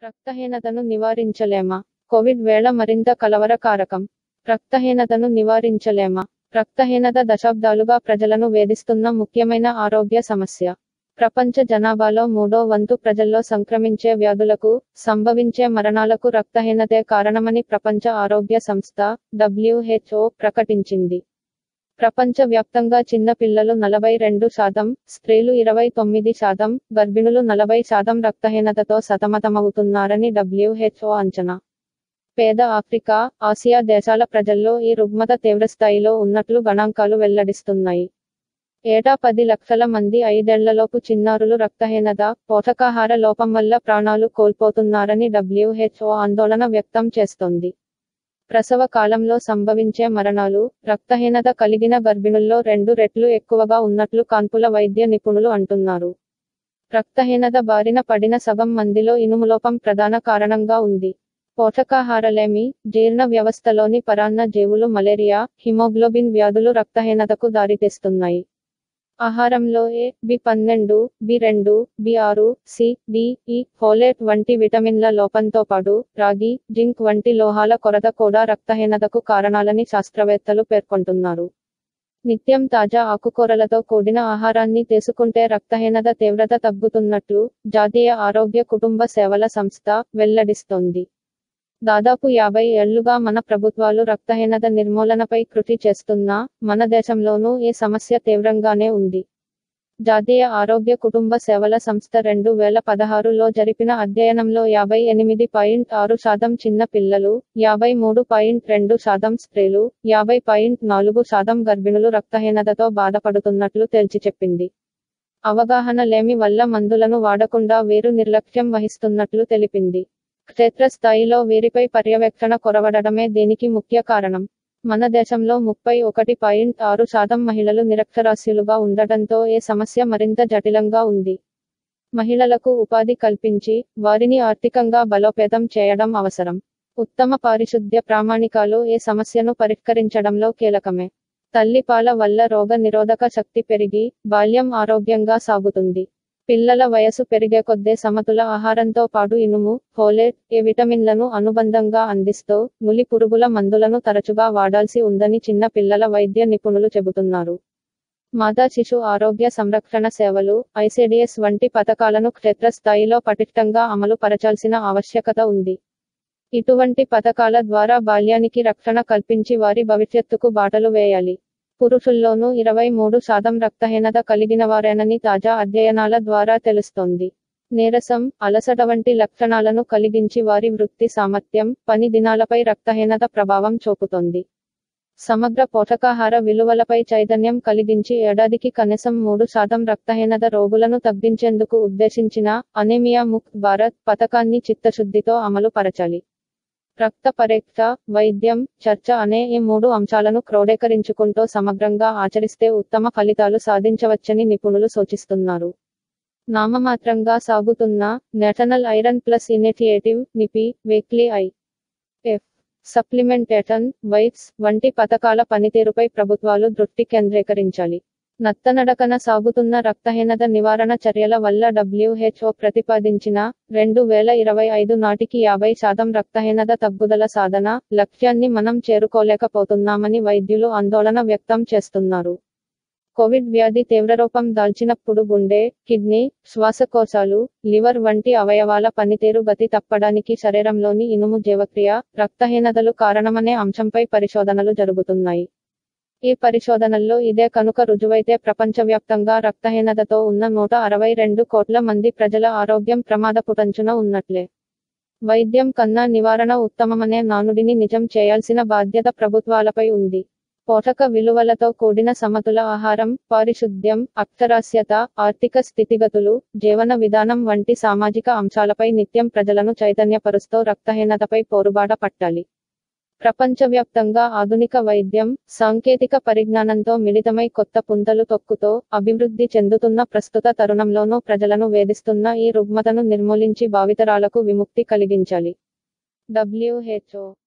రక్తహీనతను నివారించలేమా Covid వేళ మరింత కలవరకారకం రక్తహీనతను నివారించలేమా రక్తహీనత దశాబ్దాలుగా ప్రజలను వేధిస్తున్న ముఖ్యమైన ఆరోగ్య సమస్య ప్రపంచ జనాభాలో మూడో వంతు ప్రజల్లో సంక్రమించే వ్యాధులకు సంభవించే మరణాలకు రక్తహీనతే కారణమని ప్రపంచ ఆరోగ్య సంస్థ డబ్ల్యూహెచ్ఓ ప్రకటించింది ప్రపంచ వ్యాప్తంగా చిన్న పిల్లలు నలభై రెండు శాతం స్త్రీలు ఇరవై తొమ్మిది శాతం గర్భిణులు నలభై శాతం రక్తహీనతతో సతమతమవుతున్నారని డబ్ల్యూహెచ్ఓ అంచనా పేద ఆఫ్రికా ఆసియా దేశాల ప్రజల్లో ఈ రుగ్మత తీవ్రస్థాయిలో ఉన్నట్లు గణాంకాలు వెల్లడిస్తున్నాయి ఏటా పది లక్షల మంది ఐదేళ్లలోపు చిన్నారులు రక్తహీనత పోషకాహార లోపం వల్ల ప్రాణాలు కోల్పోతున్నారని డబ్ల్యూహెచ్ఓ ఆందోళన వ్యక్తం చేస్తోంది ప్రసవ కాలంలో సంభవించే మరణాలు రక్తహీనత కలిగిన గర్భిణుల్లో రెండు రెట్లు ఎక్కువగా ఉన్నట్లు కాన్పుల వైద్య నిపుణులు అంటున్నారు రక్తహీనత బారిన పడిన సగం మందిలో ఇనుములోపం ప్రధాన కారణంగా ఉంది పోషకాహారలేమి జీర్ణ వ్యవస్థలోని పరాన్న జీవులు మలేరియా హిమోగ్లోబిన్ వ్యాధులు రక్తహీనతకు దారితీస్తున్నాయి ఆహారంలో ఏ బి పన్నెండు బి రెండు బి ఆరు సి డి ఈ ఫోలేట్ వంటి విటమిన్ల లోపంతో పాటు రాగి జింక్ వంటి లోహాల కొరత కూడా రక్తహీనతకు కారణాలని శాస్త్రవేత్తలు పేర్కొంటున్నారు నిత్యం తాజా ఆకుకూరలతో కూడిన ఆహారాన్ని తీసుకుంటే రక్తహీనత తీవ్రత తగ్గుతున్నట్లు జాతీయ ఆరోగ్య కుటుంబ సేవల సంస్థ వెల్లడిస్తోంది దాదాపు యాభై ఏళ్లుగా మన ప్రభుత్వాలు రక్తహీనత నిర్మూలనపై కృషి చేస్తున్నా మన దేశంలోనూ ఈ సమస్య తీవ్రంగానే ఉంది జాతీయ ఆరోగ్య కుటుంబ సేవల సంస్థ రెండు వేల పదహారులో జరిపిన అధ్యయనంలో యాభై ఎనిమిది పాయింట్ ఆరు శాతం చిన్న పిల్లలు యాభై మూడు పాయింట్ రెండు శాతం స్త్రీలు యాభై పాయింట్ నాలుగు శాతం గర్భిణులు రక్తహీనతతో బాధపడుతున్నట్లు తేల్చి చెప్పింది అవగాహన లేమి వల్ల మందులను వాడకుండా వీరు నిర్లక్ష్యం వహిస్తున్నట్లు తెలిపింది క్షేత్రస్థాయిలో వీరిపై పర్యవేక్షణ కొరవడమే దీనికి ముఖ్య కారణం మన దేశంలో ముప్పై ఒకటి పాయింట్ ఆరు శాతం మహిళలు నిరక్షరాస్యులుగా ఉండటంతో ఏ సమస్య మరింత జటిలంగా ఉంది మహిళలకు ఉపాధి కల్పించి వారిని ఆర్థికంగా బలోపేతం చేయడం అవసరం ఉత్తమ పారిశుద్ధ్య ప్రామాణికాలు ఏ సమస్యను పరిష్కరించడంలో కీలకమే తల్లిపాల వల్ల రోగ నిరోధక శక్తి పెరిగి బాల్యం ఆరోగ్యంగా సాగుతుంది పిల్లల వయసు పెరిగే కొద్దే సమతుల ఆహారంతో పాటు ఇనుము ఫోలేట్ ఏ విటమిన్లను అనుబంధంగా అందిస్తూ నులి పురుగుల మందులను తరచుగా వాడాల్సి ఉందని చిన్న పిల్లల వైద్య నిపుణులు చెబుతున్నారు మాతా శిశు ఆరోగ్య సంరక్షణ సేవలు ఐసిడిఎస్ వంటి పథకాలను క్షేత్రస్థాయిలో పటిష్టంగా అమలు పరచాల్సిన ఆవశ్యకత ఉంది ఇటువంటి పథకాల ద్వారా బాల్యానికి రక్షణ కల్పించి వారి భవిష్యత్తుకు బాటలు వేయాలి పురుషుల్లోనూ ఇరవై మూడు శాతం రక్తహీనత కలిగినవారేనని తాజా అధ్యయనాల ద్వారా తెలుస్తోంది నీరసం అలసట వంటి లక్షణాలను కలిగించి వారి వృత్తి సామర్థ్యం పని దినాలపై రక్తహీనత ప్రభావం చూపుతోంది సమగ్ర పోషకాహార విలువలపై చైతన్యం కలిగించి ఏడాదికి కనీసం మూడు శాతం రక్తహీనత రోగులను తగ్గించేందుకు ఉద్దేశించిన అనేమియా ముక్త్ భారత్ పథకాన్ని చిత్తశుద్ధితో అమలు పరచాలి రక్త పరీక్ష వైద్యం చర్చ అనే ఈ మూడు అంశాలను క్రోడీకరించుకుంటూ సమగ్రంగా ఆచరిస్తే ఉత్తమ ఫలితాలు సాధించవచ్చని నిపుణులు సూచిస్తున్నారు నామమాత్రంగా సాగుతున్న national iron plus initiative NIPI weekly I F supplementation వైట్స్ వంటి పథకాల పనితీరుపై ప్రభుత్వాలు దృష్టి కేంద్రీకరించాలి నత్తనడకన సాగుతున్న రక్తహీనత నివారణ చర్యల వల్ల డబ్ల్యూహెచ్ఓ ప్రతిపాదించిన రెండు వేల ఇరవై ఐదు నాటికి యాభై శాతం రక్తహీనత తగ్గుదల సాధన లక్ష్యాన్ని మనం చేరుకోలేకపోతున్నామని వైద్యులు ఆందోళన వ్యక్తం చేస్తున్నారు కోవిడ్ వ్యాధి తీవ్రరూపం దాల్చినప్పుడు గుండె కిడ్నీ శ్వాసకోశాలు లివర్ వంటి అవయవాల పనితీరు గతి తప్పడానికి శరీరంలోని ఇనుము జీవక్రియ రక్తహీనతలు కారణమనే అంశంపై పరిశోధనలు జరుగుతున్నాయి ఈ పరిశోధనల్లో ఇదే కనుక రుజువైతే ప్రపంచవ్యాప్తంగా రక్తహీనతతో ఉన్న నూట అరవై రెండు కోట్ల మంది ప్రజల ఆరోగ్యం ప్రమాదపుటంచున ఉన్నట్లే వైద్యం కన్నా నివారణ ఉత్తమమనే నానుడిని నిజం చేయాల్సిన బాధ్యత ప్రభుత్వాలపై ఉంది పోషక విలువలతో కూడిన సమతుల ఆహారం పారిశుద్ధ్యం అక్షరాస్యత ఆర్థిక స్థితిగతులు జీవన విధానం వంటి సామాజిక అంశాలపై నిత్యం ప్రజలను చైతన్యపరుస్తూ రక్తహీనతపై పోరుబాట పట్టాలి ప్రపంచవ్యాప్తంగా ఆధునిక వైద్యం సాంకేతిక పరిజ్ఞానంతో మిళితమై కొత్త పుంతలు తొక్కుతో అభివృద్ధి చెందుతున్న ప్రస్తుత తరుణంలోనూ ప్రజలను వేధిస్తున్న ఈ రుగ్మతను నిర్మూలించి భావితరాలకు విముక్తి కలిగించాలి డబ్ల్యూహెచ్ఓ